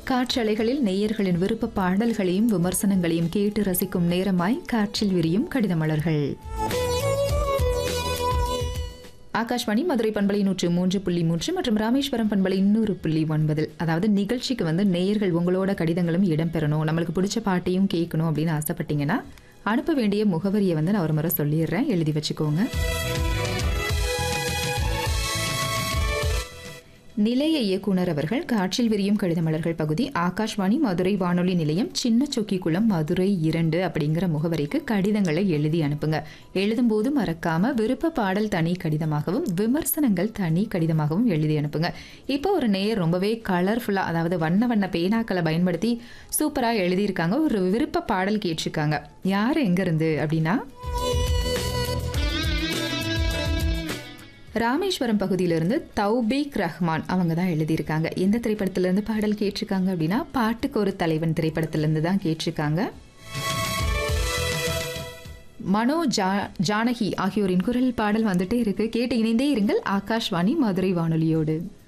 காற்றலைகளில் நேயர்களின் விருப்ப பாடல்களையும் விமர்சனங்களையும் கேட்டு ரசிக்கும் நேரமாய் காற்றில் விரியும் கடிதமலர்கள் ஆகாஷ்வாணி மதுரை பண்பலை நூற்று மூன்று புள்ளி மூன்று மற்றும் ராமேஸ்வரம் பண்பலை இன்னொரு புள்ளி ஒன்பதில் அதாவது நிகழ்ச்சிக்கு வந்து நேயர்கள் உங்களோட கடிதங்களும் இடம்பெறணும் நம்மளுக்கு பிடிச்ச பாட்டையும் கேட்கணும் அப்படின்னு ஆசைப்பட்டீங்கன்னா அனுப்ப வேண்டிய முகவரியை வந்து நான் ஒரு முறை சொல்லிடுறேன் எழுதி வச்சுக்கோங்க நிலைய இயக்குனர் அவர்கள் காற்றில் விரியும் கடிதமலர்கள் பகுதி ஆகாஷ்வாணி மதுரை வானொலி நிலையம் சின்ன சொக்கிக்குளம் மதுரை இரண்டு அப்படிங்கிற முகவரிக்கு கடிதங்களை எழுதி அனுப்புங்க எழுதும்போது மறக்காம விருப்ப பாடல் தனி கடிதமாகவும் விமர்சனங்கள் தனி கடிதமாகவும் எழுதி அனுப்புங்க இப்போ ஒரு நேயர் ரொம்பவே கலர்ஃபுல்லா அதாவது வண்ண வண்ண பேனாக்களை பயன்படுத்தி சூப்பரா எழுதியிருக்காங்க ஒரு விருப்ப பாடல் கேட்டிருக்காங்க யார் எங்க இருந்து அப்படின்னா ராமேஸ்வரம் பகுதியிலிருந்து தௌபீக் ரஹ்மான் அவங்க தான் எழுதியிருக்காங்க எந்த திரைப்படத்திலிருந்து பாடல் கேட்டிருக்காங்க அப்படின்னா பாட்டுக்கு ஒரு தலைவன் திரைப்படத்திலிருந்து தான் கேட்டிருக்காங்க மனோ ஜா ஜானகி ஆகியோரின் குரல் பாடல் வந்துட்டே இருக்கு கேட்டு இணைந்தே இருங்கள் ஆகாஷ்வாணி மதுரை வானொலியோடு